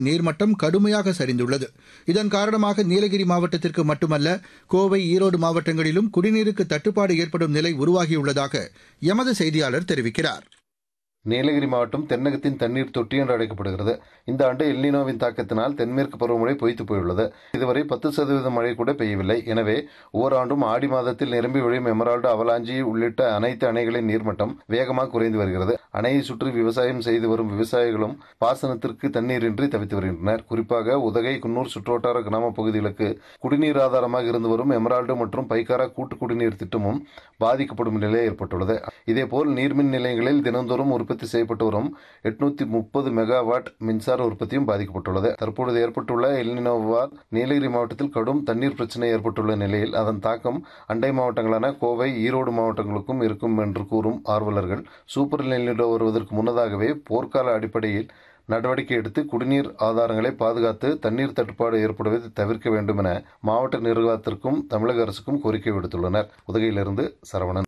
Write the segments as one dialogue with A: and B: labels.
A: நீர்மட்டம் கடுமையாக சரிந்துள்ளது இதன் காரணமாக நீலகிரி மாவட்டத்திற்கு மட்டுமல்ல கோவை ஈரோடு மாவட்டங்களிலும் குடிநீருக்கு தட்டுப்பாடு ஏற்படும் நிலை உருவாகியுள்ளதாக எமது செய்தியாளர் தெரிவிக்கிறார்
B: நீலகிரி மாவட்டம் தென்னகத்தின் தண்ணீர் தொட்டி என்று அழைக்கப்படுகிறது இந்த ஆண்டு எல்னினோவின் தாக்கத்தினால் தென்மேற்கு பருவமழை பொய்த்து போயுள்ளது இதுவரை பத்து சதவீதம் மழை கூட பெய்யவில்லை எனவே ஓராண்டும் ஆடி மாதத்தில் நிரம்பி வழியும் எமரால்டு அவலாஞ்சி உள்ளிட்ட அனைத்து அணைகளின் நீர்மட்டம் வேகமாக குறைந்து வருகிறது அணையை சுற்றி விவசாயம் செய்து வரும் விவசாயிகளும் பாசனத்திற்கு தண்ணீரின்றி தவித்து வருகின்றனர் குறிப்பாக உதகை குன்னூர் சுற்றுவட்டார கிராம பகுதிகளுக்கு குடிநீர் ஆதாரமாக இருந்து வரும் எமரால்டு மற்றும் பைக்காரா கூட்டு குடிநீர் திட்டமும் பாதிக்கப்படும் நிலை ஏற்பட்டுள்ளது இதேபோல் நீர்மின் நிலையங்களில் தினந்தோறும் உற்பத்தி செய்யப்பட்டு வரும் எட்நூத்தி முப்பது மெகாவாட் மின்சார உற்பத்தியும் பாதிக்கப்பட்டுள்ளது தற்பொழுது ஏற்பட்டுள்ள எல்னினோவால் நீலகிரி மாவட்டத்தில் கடும் தண்ணீர் பிரச்சனை ஏற்பட்டுள்ள நிலையில் அதன் தாக்கம் அண்டை மாவட்டங்களான கோவை ஈரோடு மாவட்டங்களுக்கும் இருக்கும் என்று கூறும் ஆர்வலர்கள் சூப்பர் எல்னினோ வருவதற்கு முன்னதாகவே போர்க்கால அடிப்படையில் நடவடிக்கை எடுத்து குடிநீர் ஆதாரங்களை பாதுகாத்து தண்ணீர் தட்டுப்பாடு ஏற்படுவதை தவிர்க்க வேண்டும் என மாவட்ட நிர்வாகத்திற்கும் தமிழக அரசுக்கும் கோரிக்கை விடுத்துள்ளனர் உதகையிலிருந்து சரவணன்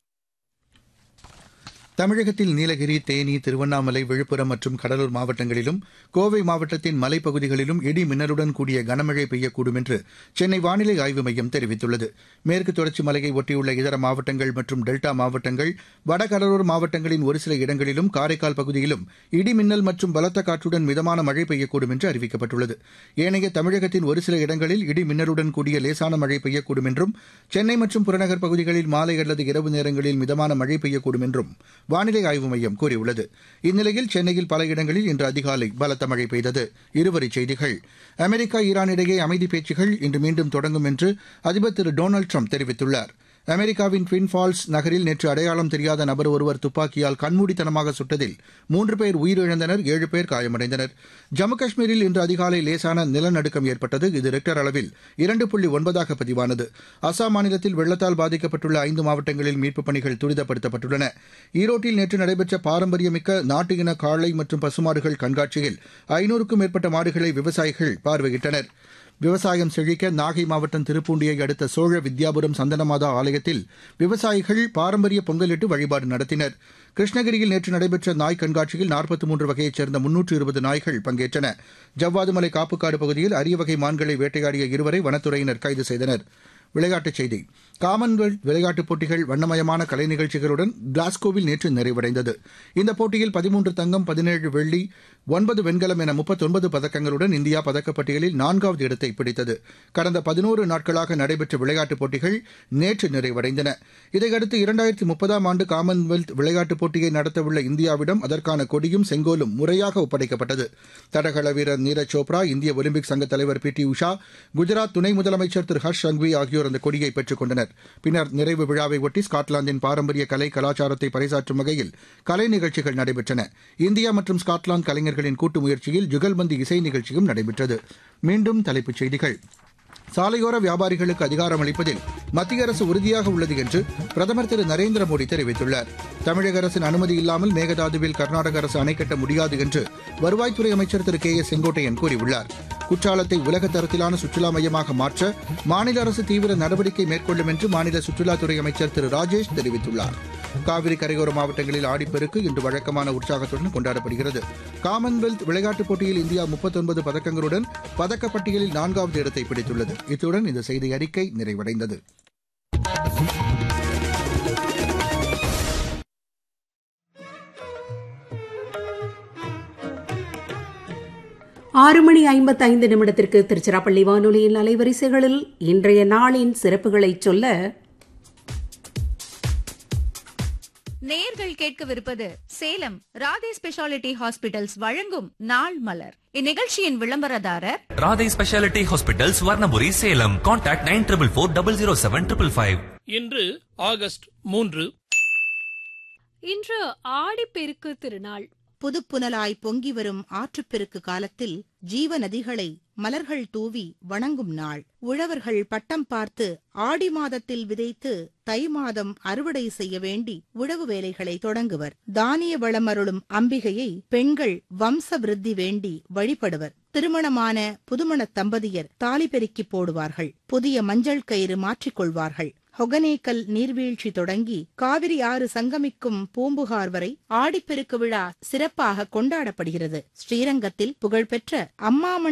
A: தமிழகத்தில் நீலகிரி தேனி திருவண்ணாமலை விழுப்புரம் மற்றும் கடலூர் மாவட்டங்களிலும் கோவை மாவட்டத்தின் மலைப்பகுதிகளிலும் இடி மின்னலுடன் கூடிய கனமழை பெய்யக்கூடும் என்று சென்னை வானிலை ஆய்வு மையம் தெரிவித்துள்ளது மேற்கு தொடர்ச்சி மலையை ஒட்டியுள்ள இதர மாவட்டங்கள் மற்றும் டெல்டா மாவட்டங்கள் வடகடலோர மாவட்டங்களின் ஒரு சில இடங்களிலும் காரைக்கால் பகுதியிலும் இடி மின்னல் மற்றும் பலத்த காற்றுடன் மிதமான மழை பெய்யக்கூடும் என்று அறிவிக்கப்பட்டுள்ளது ஏனைய தமிழகத்தின் ஒரு சில இடங்களில் இடி மின்னலுடன் கூடிய லேசான மழை பெய்யக்கூடும் என்றும் சென்னை மற்றும் புறநகர் பகுதிகளில் மாலை அல்லது இரவு நேரங்களில் மிதமான மழை பெய்யக்கூடும் என்றும் வானிலை ஆய்வு மையம் கூறியுள்ளது இந்நிலையில் சென்னையில் பல இடங்களில் இன்று அதிகாலை பலத்த மழை பெய்தது இருவரிச் செய்திகள் அமெரிக்கா ஈரான் இடையே அமைதி பேச்சுகள் இன்று மீண்டும் தொடங்கும் என்று அதிபர் திரு டொனால்டு ட்ரம்ப் தெரிவித்துள்ளார் அமெரிக்காவின் ட்வின் ஃபால்ஸ் நகரில் நேற்று அடையாளம் தெரியாத நபர் ஒருவர் துப்பாக்கியால் கண்மூடித்தனமாக சுட்டதில் மூன்று பேர் உயிரிழந்தனர் ஏழு பேர் காயமடைந்தனர் ஜம்மு காஷ்மீரில் இன்று அதிகாலை லேசான நிலநடுக்கம் ஏற்பட்டது இது ரெக்டர் அளவில் இரண்டு புள்ளி ஒன்பதாக பதிவானது அசாம் மாநிலத்தில் வெள்ளத்தால் பாதிக்கப்பட்டுள்ள ஐந்து மாவட்டங்களில் மீட்புப் பணிகள் துரிதப்படுத்தப்பட்டுள்ளன ஈரோட்டில் நேற்று நடைபெற்ற பாரம்பரியமிக்க நாட்டு இன காளை மற்றும் பசுமாடுகள் கண்காட்சியில் ஐநூறுக்கும் மேற்பட்ட மாடுகளை விவசாயிகள் பார்வையிட்டனா் விவசாயம் செழிக்க நாகை மாவட்டம் திருப்பூண்டியை அடுத்த சோழ வித்யாபுரம் சந்தனமாதா ஆலயத்தில் விவசாயிகள் பாரம்பரிய பொங்கலிட்டு வழிபாடு நடத்தினர் கிருஷ்ணகிரியில் நேற்று நடைபெற்ற நாய் கண்காட்சியில் நாற்பத்தி மூன்று வகையைச் சேர்ந்த முன்னூற்று இருபது நாய்கள் பங்கேற்றன ஜவ்வாதுமலை காப்புக்காடு பகுதியில் அரிய வகை மான்களை வேட்டையாடிய இருவரை வனத்துறையினர் கைது செய்தனர் விளையாட்டுச் செய்தி காமன்வெல்த் விளையாட்டுப் போட்டிகள் வண்ணமயமான கலை நிகழ்ச்சிகளுடன் கிளாஸ்கோவில் நேற்று நிறைவடைந்தது இந்த போட்டியில் பதிமூன்று தங்கம் பதினேழு வெள்ளி ஒன்பது வெண்கலம் என முப்பத்தொன்பது பதக்கங்களுடன் இந்தியா பதக்கப்பட்டியலில் நான்காவது இடத்தை பிடித்தது கடந்த பதினோரு நாட்களாக நடைபெற்ற விளையாட்டுப் போட்டிகள் நேற்று நிறைவடைந்தன இதையடுத்து இரண்டாயிரத்தி முப்பதாம் ஆண்டு காமன்வெல்த் விளையாட்டுப் போட்டியை நடத்தவுள்ள இந்தியாவிடம் அதற்கான கொடியும் செங்கோலும் முறையாக ஒப்படைக்கப்பட்டது தடகள வீரர் நீரஜ் சோப்ரா இந்திய ஒலிம்பிக் சங்க தலைவர் பி டி உஷா குஜராத் துணை முதலமைச்சர் திரு ஹர்ஷ் சங்வி ஆகியோர் அந்த கொடியை பெற்றுக் கொண்டனர் பின்னர் நிறைவு விழாவை ஒட்டி ஸ்காட்லாந்தின் பாரம்பரிய கலை கலாச்சாரத்தை பறைசாற்றும் வகையில் கலை நிகழ்ச்சிகள் நடைபெற்றன இந்தியா மற்றும் ஸ்காட்லாந்து கலைஞர்களின் கூட்டு முயற்சியில் ஜுகல்பந்தி இசை நிகழ்ச்சியும் நடைபெற்றது மீண்டும் தலைப்புச் செய்திகள் சாலையோர வியாபாரிகளுக்கு அதிகாரம் அளிப்பதில் மத்திய அரசு உறுதியாக உள்ளது என்று பிரதமர் திரு நரேந்திர மோடி தெரிவித்துள்ளார் தமிழக அரசின் அனுமதி இல்லாமல் மேகதாதுவில் கர்நாடக அரசு அணை கட்ட முடியாது என்று வருவாய்த்துறை அமைச்சர் திரு கே எஸ் செங்கோட்டையன் கூறியுள்ளார் குற்றாலத்தை உலக தரத்திலான சுற்றுலா மையமாக மாற்ற மாநில அரசு தீவிர நடவடிக்கை மேற்கொள்ளும் என்று மாநில சுற்றுலாத்துறை அமைச்சர் திரு ராஜேஷ் தெரிவித்துள்ளார் காவிரி கரையோர மாவட்டங்களில் ஆடிப்பெருக்கு இன்று வழக்கமான உற்சாகத்துடன் கொண்டாடப்படுகிறது காமன்வெல்த் விளையாட்டுப் போட்டியில் இந்தியா முப்பத்தொன்பது பதக்கங்களுடன் பதக்கப்பட்டியலில் நான்காவது இடத்தை பிடித்துள்ளது இத்துடன் இந்த செய்தி அறிக்கை நிறைவடைந்தது
C: ஆறு மணி ஐம்பத்தைந்து நிமிடத்திற்கு திருச்சிராப்பள்ளி வானொலியின் அலைவரிசைகளில் இன்றைய நாளின் சிறப்புகளை சொல்ல
D: நேயர்கள் கேட்கவிருப்பது சேலம் ராதே ஸ்பெஷாலிட்டி ஹாஸ்பிட்டல்ஸ் வழங்கும் நாள் மலர் இந்நிகழ்ச்சியின் விளம்பரதாரர்
E: Radhai specialty hospital Swarnapuri Salem contact nine triple four double zero seven triple five
F: இன்று ஆகஸ்ட் மூன்று
G: இன்று ஆடிப்பெருக்கு திருநாள்
H: புதுப்புனலாய் பொங்கி வரும் ஆற்றுப்பெருக்கு காலத்தில் ஜீவ நதிகளை மலர்கள் தூவி வணங்கும் நாள் உழவர்கள் பட்டம் பார்த்து ஆடி மாதத்தில் விதைத்து தை மாதம் அறுவடை செய்ய வேண்டி உழவு வேலைகளை தொடங்குவர் தானிய வளமருளும் அம்பிகையை பெண்கள் வம்ச விருத்தி வேண்டி வழிபடுவர் திருமணமான புதுமண தம்பதியர் தாலி பெருக்கி போடுவார்கள் புதிய மஞ்சள் கயிறு மாற்றிக்கொள்வார்கள் ஹொகனேக்கல் நீர்வீழ்ச்சி தொடங்கி காவிரி ஆறு சங்கமிக்கும் பூம்புகார் வரை ஆடிப்பெருக்கு விழா சிறப்பாக கொண்டாடப்படுகிறது ஸ்ரீரங்கத்தில் புகழ்பெற்ற அம்மாமணி